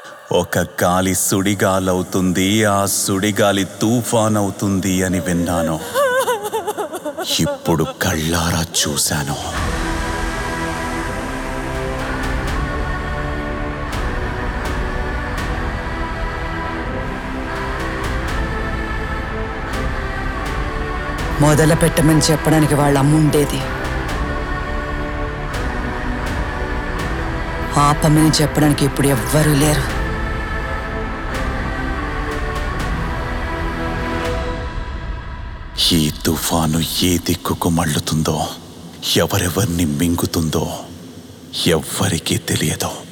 ఒక గాలి సుడిగాలవుతుంది ఆ సుడిగాలి తుఫాన్ అవుతుంది అని విన్నాను ఇప్పుడు కళ్ళారా చూశాను మొదలు పెట్టమని చెప్పడానికి వాళ్ళ అమ్మ ఉండేది ఆపమని చెప్పడానికి ఇప్పుడు ఎవ్వరూ లేరు ఈ తుఫాను ఏ దిక్కుకు మళ్ళుతుందో ఎవరెవర్ని మింగుతుందో ఎవ్వరికీ తెలియదు